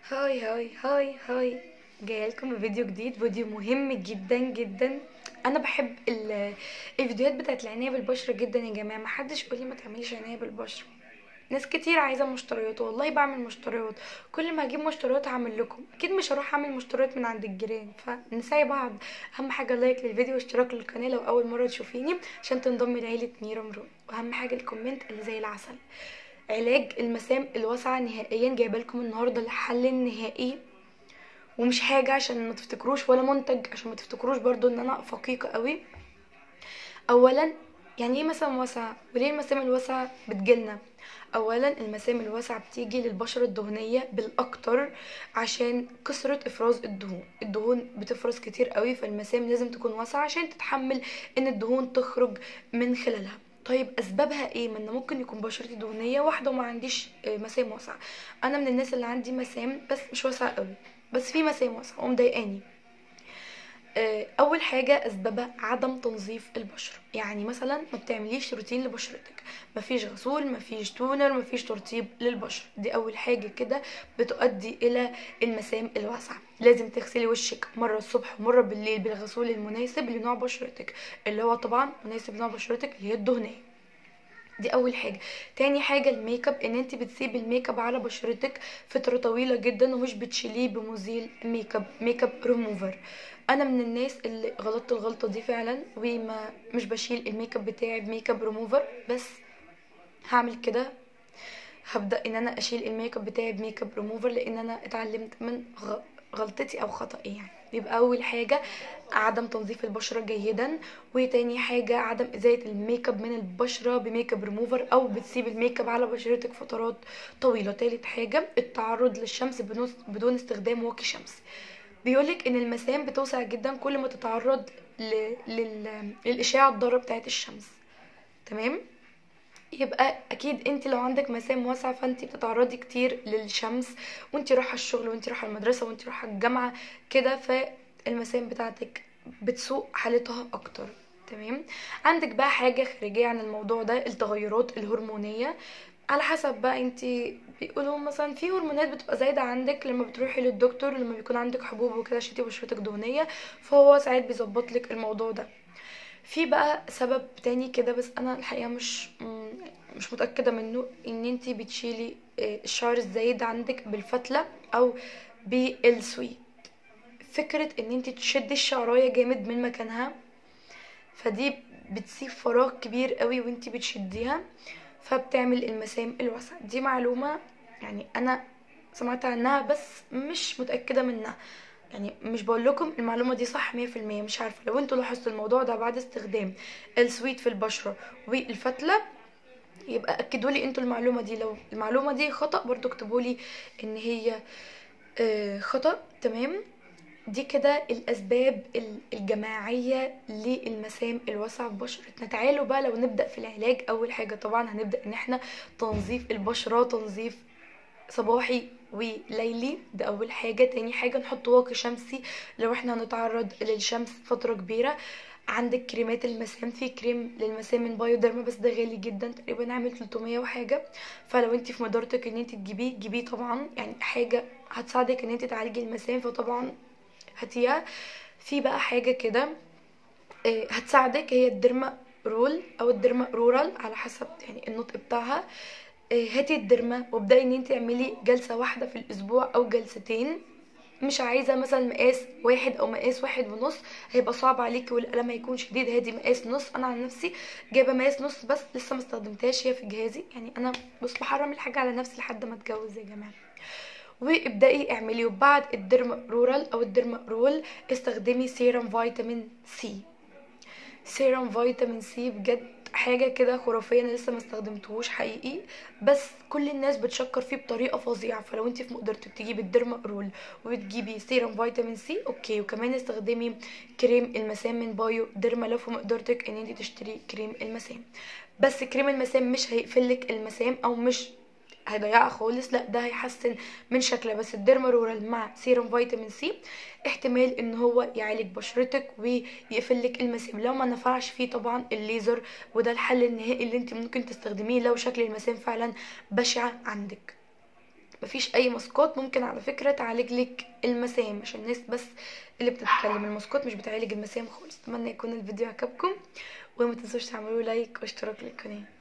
هاي هاي هاي هاي جايه لكم بفيديو جديد فيديو مهم جدا جدا انا بحب ال- الفيديوهات بتاعت العنايه بالبشره جدا يا جماعه محدش يقول لي ما تعمليش عنايه بالبشره ناس كتير عايزه مشتريات والله بعمل مشتريات كل ما اجيب مشتريات هعمل لكم اكيد مش هروح اعمل مشتريات من عند الجيران فنساي بعض اهم حاجه لايك للفيديو واشتراك للقناه لو اول مره تشوفيني عشان تنضمي لعيله ميرا مرون واهم حاجه الكومنت اللي زي العسل علاج المسام الواسعه نهائيا جايبه لكم النهارده الحل النهائي ومش حاجه عشان ما تفتكروش ولا منتج عشان ما تفتكروش برضو ان انا فقيقه قوي اولا يعني ايه مسام واسعه وليه المسام الواسعه بتجيلنا اولا المسام الواسعه بتيجي للبشره الدهنيه بالاكتر عشان كثره افراز الدهون الدهون بتفرز كتير قوي فالمسام لازم تكون واسعه عشان تتحمل ان الدهون تخرج من خلالها طيب اسبابها ايه ما انا ممكن يكون بشرتي دهنيه واحده وما عنديش آه، مسام واسعه انا من الناس اللي عندي مسام بس مش واسعه قوي بس في مسام واسعه ومضايقاني آه، اول حاجه اسبابها عدم تنظيف البشره يعني مثلا ما بتعمليش روتين لبشرتك مفيش غسول مفيش تونر مفيش ترطيب للبشره دي اول حاجه كده بتؤدي الى المسام الواسعه لازم تغسلي وشك مره الصبح ومره بالليل بالغسول المناسب لنوع بشرتك اللي هو طبعا مناسب لنوع بشرتك اللي هي الدهنيه دي اول حاجه تاني حاجه الميك اب ان انت بتسيبي الميك اب على بشرتك فتره طويله جدا ومش بتشيليه بمزيل ميك اب ميك اب ريموفر انا من الناس اللي غلطت الغلطه دي فعلا وما مش بشيل الميك اب بتاعي بميك اب ريموفر بس هعمل كده هبدا ان انا اشيل الميك اب بتاعي بميك اب ريموفر لان انا اتعلمت من غ- غلطتي او خطأي يعني يبقى اول حاجه عدم تنظيف البشره جيدا وتاني حاجه عدم ازاله الميك اب من البشره بميك اب ريموفر او بتسيب الميك اب على بشرتك فترات طويله تالت حاجه التعرض للشمس بدون بدون استخدام واقي شمس بيقولك ان المسام بتوسع جدا كل ما تتعرض ل... لل... للاشعه الضاره بتاعت الشمس تمام يبقى اكيد انت لو عندك مسام واسعه فانت بتتعرضي كتير للشمس وانت رايحه الشغل وانت رايحه المدرسه وانت رايحه الجامعه كده فالمسام بتاعتك بتسوء حالتها اكتر تمام عندك بقى حاجه خارجيه عن الموضوع ده التغيرات الهرمونيه على حسب بقى انت بيقولوا مثلا في هرمونات بتبقى زايده عندك لما بتروحي للدكتور لما بيكون عندك حبوب وكده عشان انتي بشرتك دهنيه فهو ساعات بيظبط لك الموضوع ده في بقى سبب تاني كده بس انا الحقيقه مش مم، مش متاكده منه ان انتي بتشيلي آه، الشعر الزايد عندك بالفتله او بالسويت فكره ان انتي تشدي الشعرايه جامد من مكانها فدي بتسيب فراغ كبير قوي وانتي بتشديها فبتعمل المسام الواسعه دي معلومه يعني انا سمعت عنها بس مش متاكده منها يعني مش بقول لكم المعلومه دي صح 100% مش عارفه لو انتوا لاحظتوا الموضوع ده بعد استخدام السويت في البشره والفتله يبقى اكدوا لي انتوا المعلومه دي لو المعلومه دي خطا برضو اكتبوا لي ان هي آه، خطا تمام دي كده الاسباب ال- الجماعيه للمسام الواسعه في بشرتنا تعالوا بقى لو نبدا في العلاج اول حاجه طبعا هنبدا ان احنا تنظيف البشره تنظيف صباحي وليلي ده اول حاجه تاني حاجه نحط واقي شمسي لو احنا هنتعرض للشمس فتره كبيره عندك كريمات المسام في كريم للمسام من بايوديرما بس ده غالي جدا تقريبا عامل 300 وحاجه فلو انت في مقدرتك ان انت تجيبيه جيبيه طبعا يعني حاجه هتساعدك ان انت تعالجي المسام فطبعا هاتيها في بقى حاجه كده آه، هتساعدك هي الديرما رول او الديرما رورال على حسب يعني النطق بتاعها آه، هاتي الديرما وابدأي ان انت اعملي جلسة واحدة في الاسبوع او جلستين مش عايزة مثلا مقاس واحد او مقاس واحد ونص هيبقى صعب عليكي والقلم هيكون شديد هادي مقاس نص انا عن نفسي جايبة مقاس نص بس لسه ما استخدمتهاش هي في جهازي يعني انا بص بحرم الحاجة على نفسي لحد ما اتجوز يا جماعة وابدأي اعملي وبعد الديرما رورال او الديرما رول استخدمي سيرم فيتامين سي سيرم فيتامين سي بجد حاجه كده خرافيه انا لسه ما استخدمتهوش حقيقي بس كل الناس بتشكر فيه بطريقه فظيعه فلو انت في مقدرتك تجيبي الديرما رول وتجيبي سيرم فيتامين سي اوكي وكمان استخدمي كريم المسام من بايو ديرما لو في مقدرتك ان انت تشتري كريم المسام بس كريم المسام مش هيقفلك المسام او مش هيضيعها خالص لا ده هيحسن من شكلها بس الديرما رورال مع سيرم فيتامين سي احتمال ان هو يعالج بشرتك ويقفلك المسام لو ما نفعش فيه طبعا الليزر وده الحل النهائي اللي انت ممكن تستخدميه لو شكل المسام فعلا بشعة عندك مفيش اي ماسكات ممكن على فكره تعالج لك المسام عشان الناس بس اللي بتتكلم الماسكات مش بتعالج المسام خالص اتمنى يكون الفيديو عجبكم وما تنسوش تعملوا لايك واشتراك للقناه